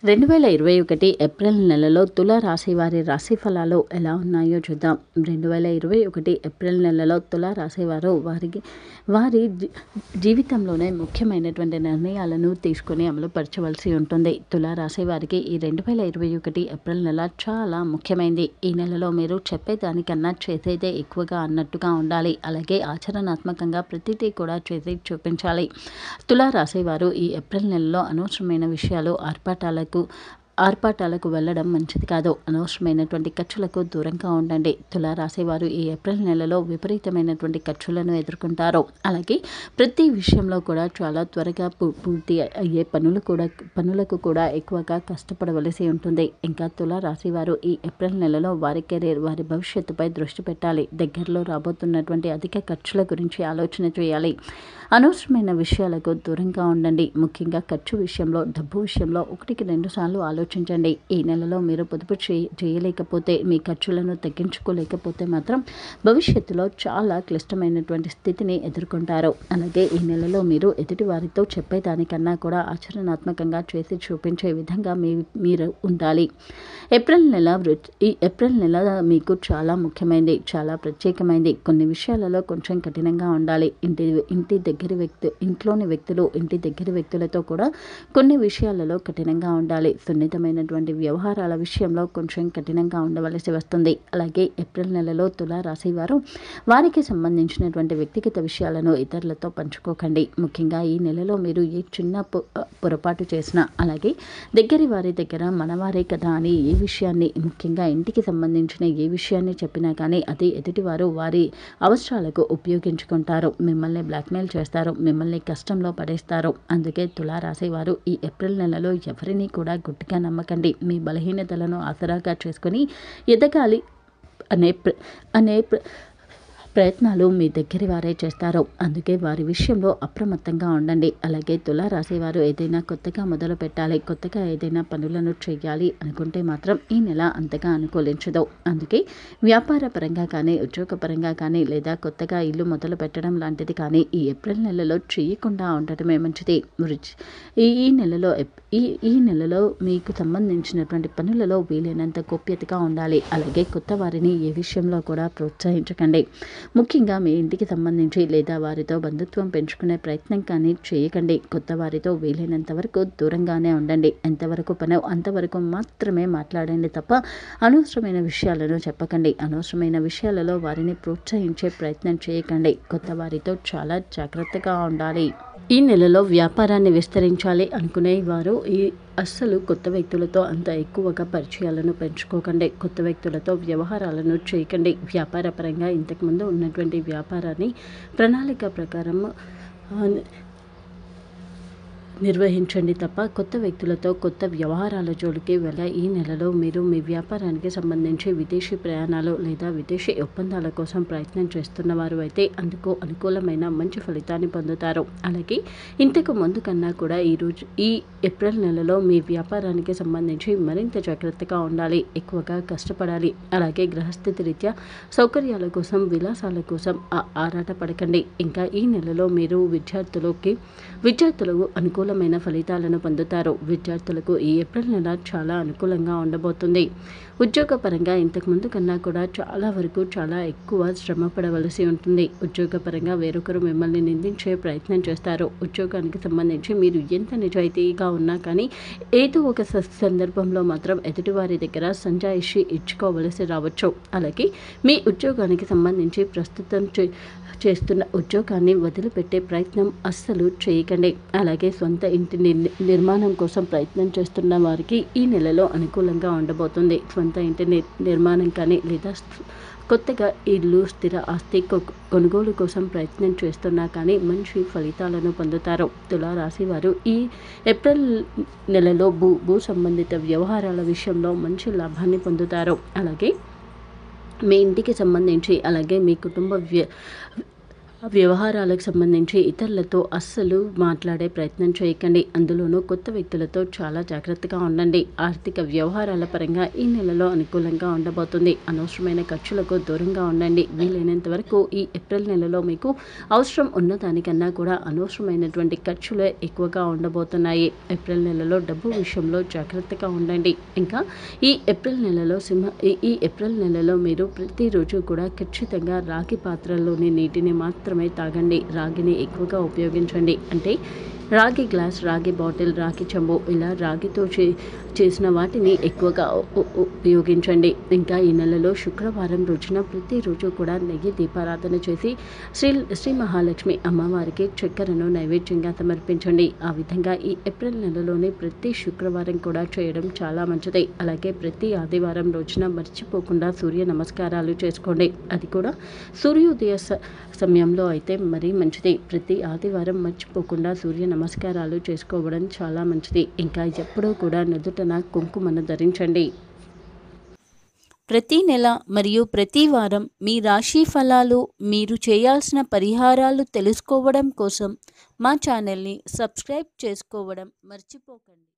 రెండు వేల ఇరవై ఒకటి ఏప్రిల్ నెలలో తుల రాశి వారి రాశి ఫలాలు ఎలా ఉన్నాయో చూద్దాం రెండు వేల ఇరవై ఒకటి ఏప్రిల్ నెలలో తుల రాశి వారు వారికి వారి జీ- జీవితంలోనే ముఖ్యమైనటువంటి నిర్ణయాలను తీసుకొని అమలుపరచవలసి ఉంటుంది తుల రాశి వారికి ఈ రెండు వేల ఇరవై ఒకటి ఏప్రిల్ నెల చాలా ముఖ్యమైనది ఈ నెలలో మీరు చెప్పేదానికన్నా చేసేదే ఎక్కువగా అన్నట్టుగా ఉండాలి అలాగే ఆచరణాత్మకంగా ప్రతిదీ కూడా చేసి చూపించాలి తులా రాశి వారు ఈ ఏప్రిల్ నెలలో అనవసరమైన విషయాలు ఆర్భాటాలకు ఆర్భాటాలకు వెళ్ళడం మంచిది కాదు అనవసరమైనటువంటి ఖర్చులకు దూరంగా ఉండండి తులా రాశివారు ఈ ఏప్రిల్ నెలలో విపరీతమైనటువంటి ఖర్చులను ఎదుర్కొంటారు అలాగే ప్రతి విషయంలో కూడా చాలా త్వరగా పూ- పూర్తి అయ్యే పనులు కూడా పనులకు కూడా ఎక్కువగా కష్టపడవలసి ఉంటుంది ఇంకా తులా రాశివారు ఈ ఏప్రిల్ నెలలో వారి కెరీర్ వారి భవిష్యత్తుపై దృష్టి పెట్టాలి దగ్గరలో రాబోతున్నటువంటి అధిక ఖర్చుల గురించి ఆలోచన చేయాలి అనవసరమైన విషయాలకు దూరంగా ఉండండి ముఖ్యంగా ఖర్చు విషయంలో డబ్బు విషయంలో ఒకటికి రెండు సార్లు ఆలోచించండి ఈ నెలలో మీరు పొదుపు చేయ చేయలేకపోతే మీ ఖర్చులను తగ్గించుకోలేకపోతే మాత్రం భవిష్యత్తులో చాలా క్లిష్టమైనటువంటి స్థితిని ఎదుర్కొంటారు అలాగే ఈ నెలలో మీరు ఎదుటి వారితో చెప్పేదానికన్నా కూడా ఆచరణాత్మకంగా చేసి చూపించే విధంగా మీ మీరు ఉండాలి ఏప్రిల్ నెల వృ- ఈ ఏప్రిల్ నెల మీకు చాలా ముఖ్యమైనది చాలా ప్రత్యేకమైనది కొన్ని విషయాలలో కొంచెం కఠినంగా ఉండాలి ఇంటి ఇంటి దగ్గర వ్యక్తి ఇంట్లోని వ్యక్తులు ఇంటి దగ్గర వ్యక్తులతో కూడా కొన్ని విషయాలలో కఠినంగా ఉండాలి సున్నితమైనటువంటి వ్యవహారాల విషయంలో కొంచెం కఠినంగా ఉండవలసి వస్తుంది అలాగే ఏప్రిల్ నెలలో తులా రాశి వారు వారికి సంబంధించినటువంటి వ్యక్తిగత విషయాలను ఇతరులతో పంచుకోకండి ముఖ్యంగా ఈ నెలలో మీరు ఏ చిన్న పొ- పొరపాటు చేసినా అలాగే దగ్గరి వారి దగ్గర మనవారే కదా అని ఏ విషయాన్ని ముఖ్యంగా ఇంటికి సంబంధించిన ఏ విషయాన్ని చెప్పినా కానీ అది ఎదుటివారు వారి అవసరాలకు ఉపయోగించుకుంటారు మిమ్మల్ని బ్లాక్మెయిల్ చేస్తారు మిమ్మల్ని కష్టంలో పడేస్తారు అందుకే తులారాశి వారు ఈ ఏప్రిల్ నెలలో ఎవరిని కూడా గుట్టిగా నమ్మకండి మీ బలహీనతలను ఆసరాగా చేసుకొని ఎదగాలి అనే ప్ర అనే ప్ర ప్రయత్నాలు మీ దగ్గర వారే చేస్తారు అందుకే వారి విషయంలో అప్రమత్తంగా ఉండండి అలాగే తులా రాసేవారు ఏదైనా కొత్తగా మొదలు పెట్టాలి కొత్తగా ఏదైనా పనులను చేయాలి అనుకుంటే మాత్రం ఈ నెల అంతగా అనుకూలించదు అందుకే వ్యాపార పరంగా కానీ ఉద్యోగ పరంగా కానీ లేదా కొత్తగా ఇల్లు మొదలు పెట్టడం లాంటిది కానీ ఈ ఏప్రిల్ నెలలో చేయకుండా ఉండటమే మంచిది రుచి ఈ ఈ నెలలో ఎప్- ఈ ఈ నెలలో మీకు సంబంధించినటువంటి పనులలో వీలైనంత గోప్యతగా ఉండాలి అలాగే కొత్త వారిని ఏ విషయంలో కూడా ప్రోత్సహించకండి ముఖ్యంగా మీ ఇంటికి సంబంధించి లేదా వారితో బంధుత్వం పెంచుకునే ప్రయత్నం కానీ చేయకండి కొత్త వారితో వీలైనంత వరకు దూరంగానే ఉండండి ఎంతవరకు పనో అంతవరకు మాత్రమే మాట్లాడండి తప్ప అనవసరమైన విషయాలను చెప్పకండి అనవసరమైన విషయాలలో వారిని ప్రోత్సహించే ప్రయత్నం చేయకండి కొత్త వారితో చాలా జాగ్రత్తగా ఉండాలి ఈ నెలలో వ్యాపారాన్ని విస్తరించాలి అనుకునే వారు ఈ అస్సలు కొత్త వ్యక్తులతో అంత ఎక్కువగా పరిచయాలను పెంచుకోకండి కొత్త వ్యక్తులతో వ్యవహారాలను చేయకండి వ్యాపార పరంగా ఇంతకుముందు ఉన్నటువంటి వ్యాపారాన్ని ప్రణాళిక ప్రకారం ఆ, నిర్వహించండి తప్ప కొత్త వ్యక్తులతో కొత్త వ్యవహారాల జోలికి వెళ్ళ ఈ నెలలో మీరు మీ వ్యాపారానికి సంబంధించి విదేశీ ప్రయాణాలు లేదా విదేశీ ఒప్పందాల కోసం ప్రయత్నం చేస్తున్న వారు అయితే అందుకు అనుకూలమైన మంచి ఫలితాన్ని పొందుతారు అలాగే ఇంతకు ముందు కన్నా కూడా ఈరోజు ఈ ఏప్రిల్ నెలలో మీ వ్యాపారానికి సంబంధించి మరింత జాగ్రత్తగా ఉండాలి ఎక్కువగా కష్టపడాలి అలాగే గ్రహస్థితి రీత్యా సౌకర్యాల కోసం విలాసాల కోసం ఆ- ఆరాట పడకండి ఇంకా ఈ నెలలో మీరు విద్యార్థులకి విద్యార్థులకు అనుకూలమైన ఫలితాలను పొందుతారు విద్యార్థులకు ఈ ఏప్రిల్ నెల చాలా అనుకూలంగా ఉండబోతుంది ఉద్యోగపరంగా ఇంతకుముందు కన్నా కూడా చాలా వరకు చాలా ఎక్కువ శ్రమ పడవలసి ఉంటుంది ఉద్యోగపరంగా వేరొకరు మిమ్మల్ని నిందించే ప్రయత్నం చేస్తారు ఉద్యోగానికి సంబంధించి మీరు ఎంత నిజాయితీగా ఉన్నా కానీ ఏదో ఒక స- సందర్భంలో మాత్రం ఎదుటివారి దగ్గర సంజాయిషి ఇచ్చుకోవలసి రావచ్చు అలాగే మీ ఉద్యోగానికి సంబంధించి ప్రస్తుతం చే- చేస్తున్న ఉద్యోగాన్ని వదిలిపెట్టే ప్రయత్నం అస్సలు చేయకండి అలాగే సొంత ఇంటి నిర్- నిర్మాణం కోసం ప్రయత్నం చేస్తున్న వారికి ఈ నెలలో అనుకూలంగా ఉండబోతుంది సొంత ఇంటి నిర్- నిర్మాణం కానీ లేదా స్- కొత్తగా ఇల్లు స్థిర ఆస్తి కొ- కొనుగోలు కోసం ప్రయత్నం చేస్తున్నా కానీ మంచి ఫలితాలను పొందుతారు తులా రాశి వారు ఈ ఏప్రిల్ నెలలో భూ భూ సంబంధిత వ్యవహారాల విషయంలో మంచి లాభాన్ని పొందుతారు అలాగే మీ ఇంటికి సంబంధించి అలాగే మీ కుటుంబ వ్య వ్యవహారాలకు సంబంధించి ఇతరులతో అస్సలు మాట్లాడే ప్రయత్నం చేయకండి అందులోనూ కొత్త వ్యక్తులతో చాలా జాగ్రత్తగా ఉండండి ఆర్థిక వ్యవహారాల పరంగా ఈ నెలలో అనుకూలంగా ఉండబోతుంది అనవసరమైన ఖర్చులకు దూరంగా ఉండండి వీలైనంత వరకు ఈ ఏప్రిల్ నెలలో మీకు అవసరం ఉన్న దానికన్నా కూడా అనవసరమైనటువంటి ఖర్చులే ఎక్కువగా ఉండబోతున్నాయి ఏప్రిల్ నెలలో డబ్బు విషయంలో జాగ్రత్తగా ఉండండి ఇంకా ఈ ఏప్రిల్ నెలలో సింహ ఈ- ఈ ఏప్రిల్ నెలలో మీరు ప్రతిరోజు కూడా ఖచ్చితంగా రాగి పాత్రలోని నీటిని మాత్రమే తాగండి రాగిని ఎక్కువగా ఉపయోగించండి అంటే రాగి గ్లాస్ రాగి బాటిల్ రాగి చెంబు ఇలా రాగితో చే చేసిన వాటిని ఎక్కువగా ఉ- ఉ- ఉపయోగించండి ఇంకా ఈ నెలలో శుక్రవారం రోజున ప్రతిరోజు కూడా నెయ్యి దీపారాధన చేసి శ్రీ శ్రీ మహాలక్ష్మి అమ్మవారికి చక్కెరను నైవేద్యంగా సమర్పించండి ఆ విధంగా ఈ ఏప్రిల్ నెలలోనే ప్రతి శుక్రవారం కూడా చేయడం చాలా మంచిది అలాగే ప్రతి ఆదివారం రోజున మర్చిపోకుండా సూర్య నమస్కారాలు చేసుకోండి అది కూడా సూర్యోదయ స- సమయంలో అయితే మరీ మంచిది ప్రతి ఆదివారం మర్చిపోకుండా సూర్య నమస్కారాలు చేసుకోవడం చాలా మంచిది ఇంకా ఎప్పుడూ కూడా నుదుటన కుంకుమను ధరించండి ప్రతి నెల మరియు ప్రతి వారం మీ రాశి ఫలాలు మీరు చేయాల్సిన పరిహారాలు తెలుసుకోవడం కోసం మా ఛానల్ని సబ్స్క్రైబ్ చేసుకోవడం మర్చిపోకండి